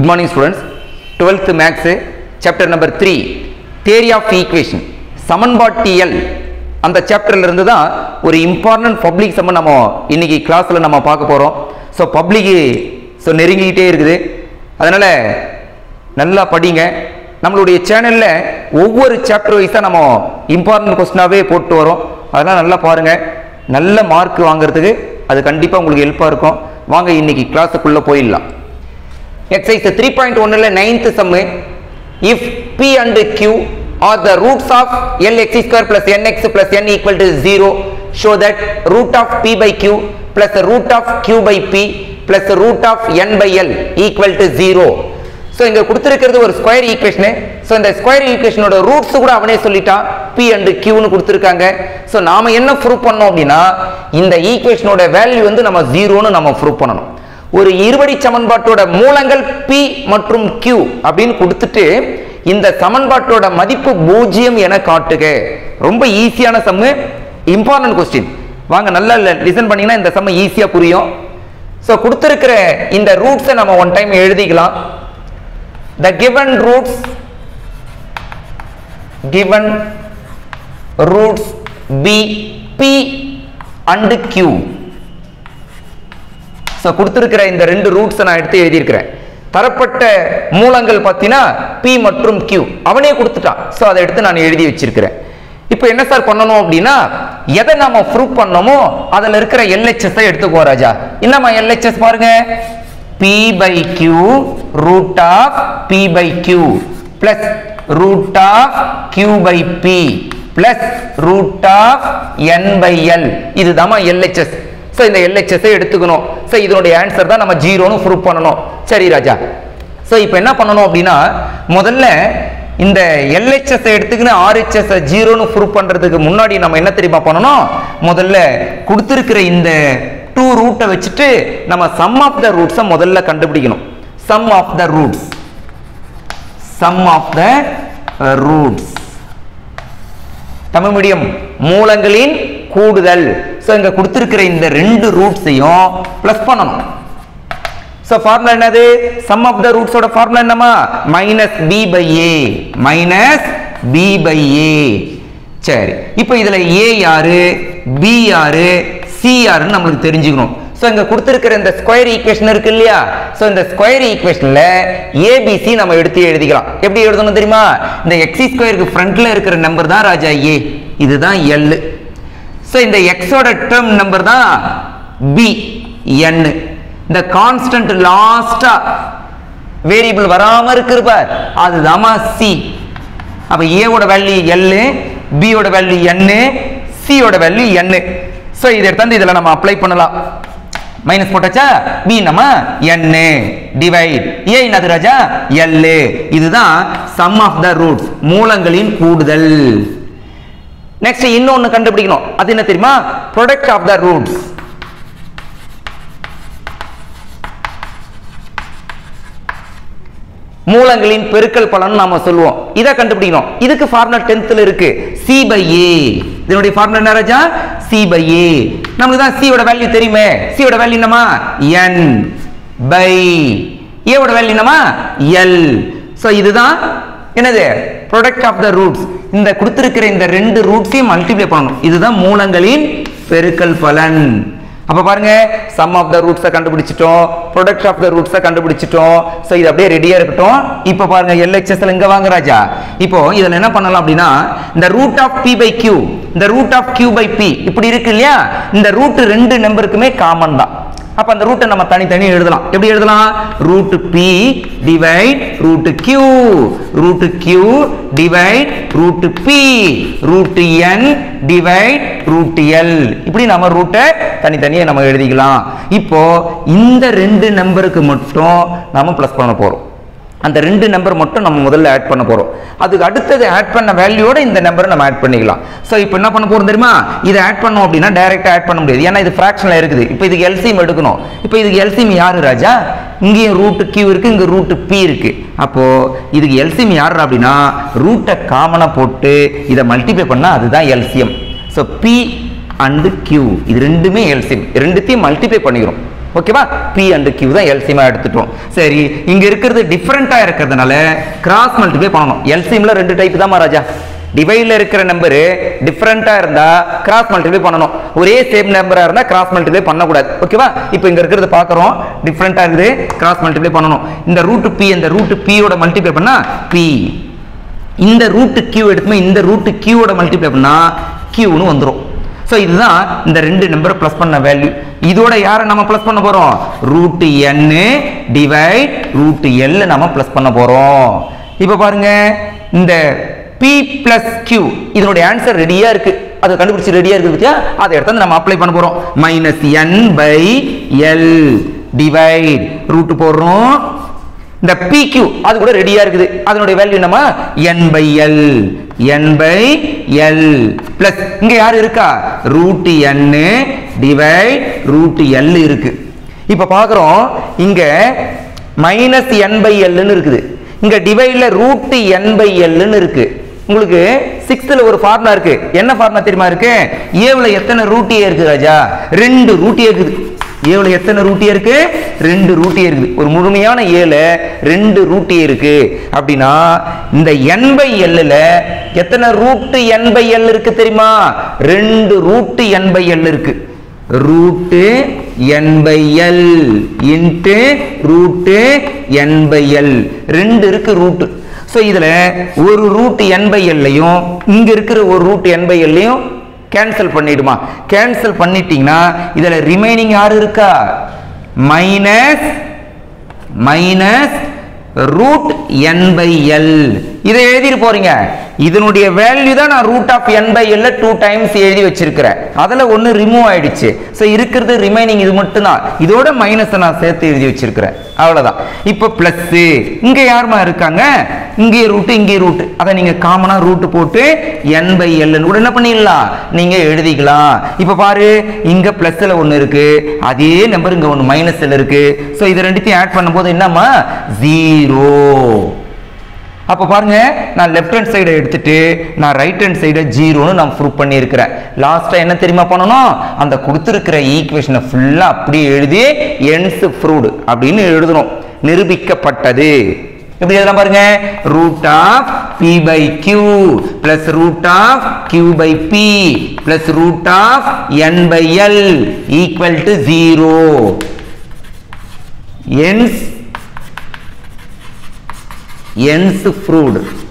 good morning students twelfth maths chapter number three theory of equation சமன்பாட்டியல் அந்த சாப்டர்ல இருந்து தான் ஒரு இம்பார்ட்டன்ட் பப்ளிக் சம்மன் நம்ம இன்னைக்கு கிளாஸில் நம்ம பார்க்க போகிறோம் ஸோ பப்ளிக்கு ஸோ நெருங்கிக்கிட்டே இருக்குது அதனால் நல்லா படிங்க நம்மளுடைய சேனலில் ஒவ்வொரு சாப்டர் வைஸாக நம்ம இம்பார்ட்டன்ட் கொஸ்டினாகவே போட்டு வரோம் அதெல்லாம் நல்லா பாருங்கள் நல்ல மார்க் வாங்குறதுக்கு அது கண்டிப்பாக உங்களுக்கு ஹெல்ப்பாக இருக்கும் வாங்க இன்னைக்கு கிளாஸுக்குள்ளே போயிடலாம் எக்ஸசைஸ் த்ரீ பாயிண்ட் ஒன்னில் ninth sum if p and q are the roots of l x square plus n x plus n equal to zero show that root of B by Q plus root of Q by B plus root of N by L equal to zero so இங்க கொடுத்துருக்கிறது ஒரு square equation so இந்த square ஈக்குவேஷனோட roots கூட அவனே சொல்லிட்டான் B and கியூன்னு கொடுத்துருக்காங்க so நாம என்ன ப்ரூவ் பண்ணோம் அப்படின்னா இந்த ஈக்குவேஷனோட வேல்யூ வந்து நம்ம ஜீரோன்னு நம்ம ப்ரூவ் பண்ணணும் ஒரு இருபடி சமன்பாட்டோட மூலங்கள் P மற்றும் Q அப்படின்னு கொடுத்துட்டு இந்த சமன்பாட்டோட மதிப்பு பூஜ்ஜியம் என காட்டுக ரொம்ப ஈஸியான சம்மு இம்பார்ட்டன்ட் கொஸ்டின் வாங்க நல்லா லிசன் பண்ணீங்கன்னா இந்த சம்ம ஈஸியா புரியும் ஸோ கொடுத்துருக்கிற இந்த ரூட்ஸை நம்ம ஒன் டைம் எழுதிக்கலாம் the given roots given roots b p and q so கொடுத்துருக்கிற இந்த ரெண்டு ரூட்ஸை நான் எடுத்து எழுதியிருக்கிறேன் தரப்பட்ட மூலங்கள் பார்த்தீங்கன்னா பி மற்றும் கியூ அவனே கொடுத்துட்டான் ஸோ அதை எடுத்து நான் எழுதி வச்சிருக்கிறேன் இப்போ என்ன சார் பண்ணணும் அப்படின்னா எதை நாம ப்ரூவ் பண்ணோமோ அதில் இருக்கிற எல்ஹெச்எஸ் எடுத்துக்கோ ராஜா என்னம்மா எல்ஹெச்எஸ் பாருங்க p by q root of B by Q plus root of Q by B plus root of N by l இதுதான் எல்ஹெச்எஸ் ஸோ இந்த எல்ஹெச்எஸ் எடுத்துக்கணும் ஸோ இதனுடைய ஆன்சர் தான் நம்ம ஜீரோன்னு ப்ரூவ் பண்ணணும் சரி ராஜா ஸோ இப்போ என்ன பண்ணணும் அப்படின்னா முதல்ல இந்த எல்ஹெச்எஸ் எடுத்துக்கின்னு ஆர்ஹெச்எஸ் ஜீரோன்னு ப்ரூவ் பண்ணுறதுக்கு முன்னாடி நம்ம என்ன தெரியுமா பண்ணணும் முதல்ல கொடுத்துருக்கிற இந்த டூ ரூட்டை வச்சுட்டு நம்ம சம் ஆஃப் த ரூட்ஸை முதல்ல கண்டுபிடிக்கணும் sum of the roots sum of the roots Tamil medium மூலங்களின் கூடுதல் ஸோ இங்க கொடுத்திருக்கிற இந்த ரெண்டு ரூட்ஸையும் பிளஸ் பண்ணணும் ஸோ ஃபார்முலா என்னது சம் ஆஃப் த ரூட்ஸோட ஃபார்முலா என்னமா minus b by a minus b by a சரி இப்போ இதுல ஏ யாரு பி யாரு சி யாருன்னு நம்மளுக்கு தெரிஞ்சுக்கணும் ஸோ இங்க கொடுத்திருக்கிற இந்த ஸ்கொயர் ஈக்குவேஷன் இருக்கு இல்லையா ஸோ இந்த ஸ்கொயர் ஈக்குவேஷன்ல ஏபிசி நம்ம எடுத்து எழுதிக்கலாம் எப்படி எழுதணும் தெரியுமா இந்த எக்ஸி ஸ்கொயருக்கு ஃப்ரண்ட்ல இருக்கிற நம்பர் தான் ராஜா ஏ இதுதான் எல் ஸோ இந்த எக்ஸோட டேர்ம் நம்பர் தான் பி என் இந்த கான்ஸ்டன்ட் லாஸ்டா வேரியபிள் வராம இருக்கு பார் அதுதாம்மா சி அப்ப ஏவோட வேல்யூ எல் பியோட வேல்யூ என் சியோட வேல்யூ என் ஸோ இதை எடுத்தாந்து இதில் நம்ம அப்ளை பண்ணலாம் மைனஸ் போட்டாச்சா பி நம்ம என் டிவைட் ஏ என்னது ராஜா எல் இதுதான் சம் ஆஃப் த ரூட்ஸ் மூலங்களின் கூடுதல் நெக்ஸ்ட் இன்னொன்னு கண்டுபிடிக்கணும் அது என்ன தெரியுமா ப்ரொடக்ட் ஆஃப் த ரூட்ஸ் மூலங்களின் பெருக்கல் பலன் நாம சொல்லுவோம் இதை கண்டுபிடிக்கணும் இதுக்கு ஃபார்முலா டென்த்ல இருக்கு சி பை ஏ இதனுடைய ஃபார்முலா என்ன ராஜா சி பை ஏ நமக்கு தான் சியோட வேல்யூ தெரியுமே சியோட வேல்யூ என்னமா என் பை ஏவோட வேல்யூ என்னமா எல் ஸோ இதுதான் என்னது ப்ரொடக்ட் ஆஃப் த ரூட்ஸ் இந்த கொடுத்திருக்கிற இந்த ரெண்டு ரூட்ஸையும் மல்டிப்ளை பண்ணணும் இதுதான் மூலங்களின் பெருக்கல் பலன் அப்ப பாருங்க சம் ஆஃப் த ரூட்ஸை கண்டுபிடிச்சிட்டோம் ப்ரொடக்ட் ஆஃப் த ரூட்ஸை கண்டுபிடிச்சிட்டோம் ஸோ இது அப்படியே ரெடியா இருக்கட்டும் இப்போ பாருங்க எல்ஹெச்எஸ்ல இங்க வாங்க ராஜா இப்போ இதுல என்ன பண்ணலாம் அப்படின்னா இந்த root of B by q இந்த root of Q by p இப்படி இருக்கு இல்லையா இந்த ரூட் ரெண்டு நம்பருக்குமே காமன் தான் அப்ப அந்த ரூட்டை நம்ம தனித்தனி எழுதலாம் எப்படி எழுதலாம் root p divide root q root q divide root p root n divide root l இப்படி நம்ம ரூட்டை தனித்தனியாக நம்ம எழுதிக்கலாம் இப்போ இந்த ரெண்டு நம்பருக்கு மட்டும் நம்ம ப்ளஸ் பண்ண போறோம் அந்த ரெண்டு நம்பர் மட்டும் நம்ம முதல்ல ஆட் பண்ண போறோம் அதுக்கு அடுத்தது ஆட் பண்ண வேல்யூவோட இந்த நம்பரை நம்ம ஆட் பண்ணிக்கலாம் ஸோ இப்போ என்ன பண்ண போறோம் தெரியுமா இதை ஆட் பண்ணோம் அப்படின்னா டைரக்டா ஆட் பண்ண முடியாது ஏன்னா இது ஃப்ராக்ஷனில் இருக்குது இப்போ இதுக்கு எல்சிஎம் எடுக்கணும் இப்போ இதுக்கு எல்சிஎம் யாரு ராஜா இங்கேயும் ரூட்டு கியூ இருக்கு இங்க ரூட்டு பி இருக்கு அப்போ இதுக்கு எல்சிஎம் யாரு அப்படின்னா ரூட்டை காமனா போட்டு இதை மல்டிப்ளை பண்ணா அதுதான் LCM so p and q இது ரெண்டுமே எல்சிஎம் ரெண்டுத்தையும் மல்டிப்ளை பண்ணிக்கிறோம் ஓகேவா பி அண்ட் கியூ தான் எல்சியமா எடுத்துட்டோம் சரி இங்க இருக்கிறது டிஃபரெண்டா இருக்கிறதுனால கிராஸ் மல்டிப்ளை பண்ணணும் எல்சியம்ல ரெண்டு டைப் தான் ராஜா டிவைட்ல இருக்கிற நம்பர் டிஃபரெண்டா இருந்தா கிராஸ் மல்டிப்ளை பண்ணணும் ஒரே சேம் நம்பரா இருந்தா கிராஸ் மல்டிப்ளை பண்ணக்கூடாது ஓகேவா இப்போ இங்க இருக்கிறது பார்க்கறோம் டிஃபரெண்டா இருக்குது கிராஸ் மல்டிப்ளை பண்ணணும் இந்த ரூட் பி இந்த ரூட் பியோட மல்டிப்ளை பண்ணா பி இந்த ரூட் கியூ எடுத்துமே இந்த ரூட் கியூவோட மல்டிப்ளை பண்ணா கியூன்னு வந்துரும் ஸோ இதுதான் இந்த ரெண்டு நம்பரை ப்ளஸ் பண்ண வேல்யூ இதோட யாரை நம்ம ப்ளஸ் பண்ண போறோம் root n divide root L நம்ம ப்ளஸ் பண்ண போறோம் இப்போ பாருங்க இந்த p பிளஸ் q இதனுடைய ஆன்சர் ரெடியா இருக்கு அதை கண்டுபிடிச்சு ரெடியா இருக்கு பத்தியா அதை எடுத்து நம்ம அப்ளை பண்ண போறோம் minus n by L divide root போடுறோம் இந்த PQ அது கூட ரெடியா இருக்குது அதனுடைய வேல்யூ நம்ம n by L n by L plus இங்க யார் இருக்கா root n divide root L இருக்கு இப்ப பாக்குறோம் இங்க மைனஸ் n பை எல்னு இருக்குது இங்க டிவைட்ல ரூட் n பை எல்னு இருக்கு உங்களுக்கு சிக்ஸ்த்தில் ஒரு ஃபார்முலா இருக்கு என்ன ஃபார்முலா தெரியுமா இருக்கு ஏவுல எத்தனை ரூட்டியே இருக்கு ராஜா ரெண்டு ரூட்டியே இருக்குது ஏவுல எத்தனை ரூட்டியே இருக்கு ரெண்டு ரூட்டியே இருக்குது ஒரு முழுமையான ஏல ரெண்டு ரூட்டியே இருக்கு அப்படின்னா இந்த n பை எல்லுல எத்தனை ரூட் n பை எல் இருக்கு தெரியுமா ரெண்டு ரூட் n பை எல் இருக்கு root n by L into root n by L ரெண்டு இருக்கு ரூட்டு ஸோ இதில் ஒரு ரூட் n பை எல்லையும் இங்கே இருக்கிற ஒரு ரூட் n பை எல்லையும் கேன்சல் பண்ணிடுமா கேன்சல் பண்ணிட்டீங்கன்னா இதில் ரிமைனிங் யார் இருக்கா minus minus root N by L இதை எழுதிட்டு போறீங்க இதனுடைய வேல்யூ தான் நான் ரூட் ஆஃப் என் பை எல்ல டூ டைம்ஸ் எழுதி வச்சிருக்கிறேன் அதில் ஒன்று ரிமூவ் ஆயிடுச்சு ஸோ இருக்கிறது ரிமைனிங் இது மட்டும்தான் இதோட மைனஸை நான் சேர்த்து எழுதி வச்சிருக்கிறேன் அவ்வளோதான் இப்போ ப்ளஸ் இங்கே யாருமா இருக்காங்க இங்கே ரூட்டு இங்கே ரூட்டு அதை நீங்கள் காமனாக ரூட்டு போட்டு என் பை எல்னு கூட என்ன பண்ணிடலாம் நீங்கள் எழுதிக்கலாம் இப்போ பாரு இங்கே ப்ளஸில் ஒன்று இருக்கு அதே நம்பர் இங்கே ஒன்று மைனஸில் இருக்கு ஸோ இது ரெண்டுத்தையும் ஆட் பண்ணும்போது என்னம்மா ஜீரோ அப்போ பாருங்க நான் லெஃப்ட் ஹேண்ட் சைடை எடுத்துட்டு நான் ரைட் ஹேண்ட் சைடை ஜீரோன்னு நான் ப்ரூவ் பண்ணியிருக்கிறேன் லாஸ்ட்டாக என்ன தெரியுமா பண்ணணும் அந்த கொடுத்துருக்கிற ஈக்குவேஷனை ஃபுல்லாக அப்படியே எழுதி என்ஸ் ஃப்ரூட் அப்படின்னு எழுதணும் நிரூபிக்கப்பட்டது எப்படி எழுதலாம் பாருங்க root of B by Q plus root of Q by B plus root of N by L equal to zero hence hence fruit